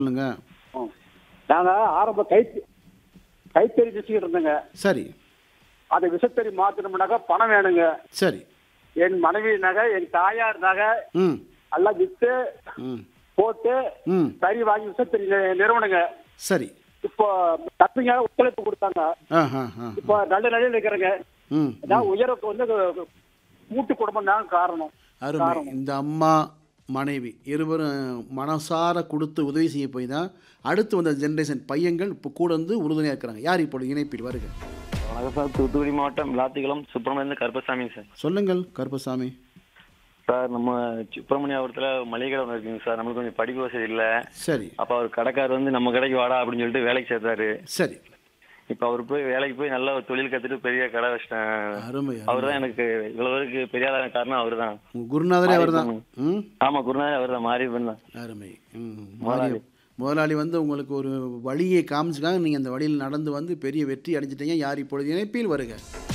சொல்லுங்க நாங்கள் ஆரம்ப கை கைத்தறி வச்சுக்கிட்டு இருந்தேங்க சரி அதை விசத்தறி மாற்றணும்னாக்கா பணம் வேணுங்க சரி என் மனைவி நகை என் தாயார் நகை ம் எல்லாம் விற்று ம் போட்டு ம் தறி வாங்கி விசத்தறி நி- நிறுவனங்க சரி இப்போ தப்பிங்க ஒத்துழைப்பு கொடுத்தாங்க ஆ ஆ ஆ இப்போ நல்ல நிலையில் இருக்கிறேங்க ம் நான் உயர்வுக்கு வந்து கூட்டு குடும்பம் தான் காரணம் அருமை இந்த அம்மா மனைவி இருவரும் மனசார கொடுத்து உதவி செய்ய போய் தான் அடுத்து வந்த ஜென்ரேஷன் பையன்கள் இப்போ கூட வந்து உறுதுணையாக இருக்கிறாங்க யார் இப்பொழுது இணைப்பில் வருக வணக்கம் சார் தூத்துக்குடி மாவட்டம் விளாத்திக்குளம் சுப்பிரமணியம் கருப்பசாமி சார் சொல்லுங்கள் கருப்பசாமி சார் நம்ம சுப்பிரமணியாபுரத்தில் மளிகை கடை ஒன்று இருக்குங்க சார் நம்மளுக்கு கொஞ்சம் படிப்பு வசதி இல்லை சரி அப்போ அவர் கடைக்காரர் வந்து நம்ம கடைக்கு வாடா அப்படின்னு சொல்லிட்டு வேலைக்கு சேர்த்தாரு சரி இப்போ அவர் போய் வேலைக்கு போய் நல்ல ஒரு தொழில் கற்றுட்டு பெரிய கடை வச்சிட்டேன் அருமை அவர் தான் எனக்கு இவ்வளோ பேருக்கு பெரிய ஆளான காரணம் அவர் தான் உங்க குருநாதரே அவர் தான் ம் ஆமாம் குருநாதர் அவர் தான் மாறி தான் அருமை ம் முதலாளி முதலாளி வந்து உங்களுக்கு ஒரு வழியை காமிச்சுக்காங்க நீங்கள் அந்த வழியில் நடந்து வந்து பெரிய வெற்றி அடைஞ்சிட்டீங்க யார் இப்பொழுது இணைப்பில் வருக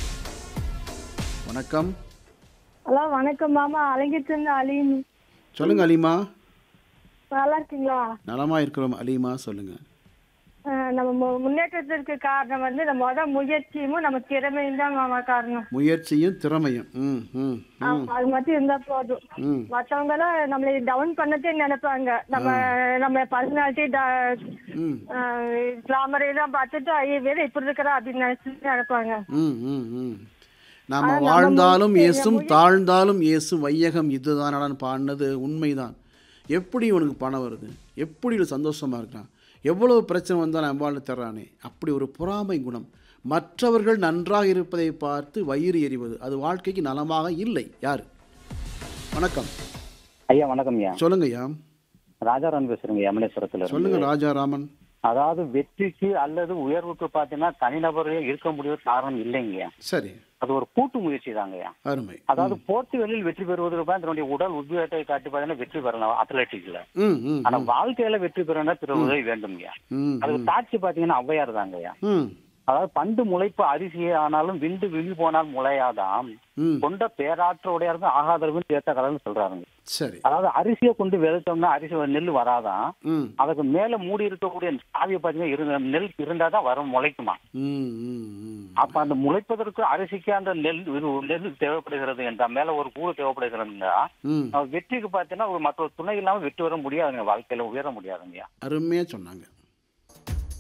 வணக்கம் ஹலோ வணக்கம் மாமா அலங்கிட்டு அலீம் சொல்லுங்க அலிமா நல்லா இருக்கீங்களா நலமா இருக்கிறோம் அலிமா சொல்லுங்க அஹ் நம்ம மு- முன்னேற்றத்திற்கு காரணம் வந்து நம்ம முத முயற்சியும் நம்ம திறமையும் தான் மாமா காரணம் முயற்சியும் திறமையும் ம் ம் ம் ஆமா, அது மட்டும் இருந்தா போதும் ம் மத்தவங்க எல்லாம் நம்மளை டவுன் பண்ணதே நினைப்பாங்க நம்ம நம்ம பர்சனாலிட்டி ம் கிளாமர் எல்லாம் பார்த்துட்டு ஐயோ வேற இப்படி இருக்கிறா அப்படின்னு நினைச்சு நினைப்பாங்க ம் ம் ம் நாம வாழ்ந்தாலும் இயேசும் தாழ்ந்தாலும் இயேசு வையகம் இதுதானடான்னு பாடினது உண்மைதான் எப்படி உனக்கு பணம் வருது எப்படி ஒரு சந்தோஷமா இருக்கான் எவ்வளவு பிரச்சனை வந்தாலும் அம்பாள் தர்றானே அப்படி ஒரு பொறாமை குணம் மற்றவர்கள் நன்றாக இருப்பதை பார்த்து வயிறு எறிவது அது வாழ்க்கைக்கு நலமாக இல்லை யார் வணக்கம் ஐயா வணக்கம் ஐயா சொல்லுங்க ஐயா ராஜாராம் பேசுறேங்க யமனேஸ்வரத்துல சொல்லுங்க இருந்து ராஜாராமன் அதாவது வெற்றிக்கு அல்லது உயர்வுக்கு பாத்தீங்கன்னா தனிநபரே இருக்க முடியாத காரணம் இல்லைங்கய்யா சரி அது ஒரு கூட்டு முயற்சி தாங்கய்யா அருமை அதாவது போட்டிகளில் வெற்றி பெறுவதற்கு தான் தன்னுடைய உடல் உத்வேகத்தை காட்டி பாத்தீங்கன்னா வெற்றி பெறலாம் அத்லெட்டிக்ல ம் ம் ஆனா வாழ்க்கையில வெற்றி பெறணும்னா பிற உதவி வேண்டும்யா ம் அதுக்கு சாட்சி பாத்தீங்கன்னா ஔவையார் தாங்கய்யா ம் அதாவது பண்டு முளைப்பு அரிசியே ஆனாலும் விண்டு விழி போனால் முளையாதாம் ம் கொண்ட பேராற்ற உடையாருக்கு ஆகாதவர்கள் சேர்த்த கலன்னு சொல்றாருங்க சரி அதாவது அரிசியை கொண்டு விதைச்சோம்னா அரிசி நெல் வராதான் ம் அதுக்கு மேல மூடி இருக்கக்கூடிய சாவியை பாத்தீங்கன்னா இருங்க நெல் இருந்தாதான் வரும் முளைக்குமா ம் ம் ம் அப்ப அந்த முளைப்பதற்கு அரிசிக்கு அந்த நெல் ஒரு நெல் தேவைப்படுகிறது என்றா மேல ஒரு கூடு தேவைப்படுகிறதுங்க ம் வெற்றிக்கு பாத்தீங்கன்னா ஒரு மற்ற துணை இல்லாம வெற்றி வர முடியாதுங்க வாழ்க்கையில உயர முடியாதுங்க அருமையாக சொன்னாங்க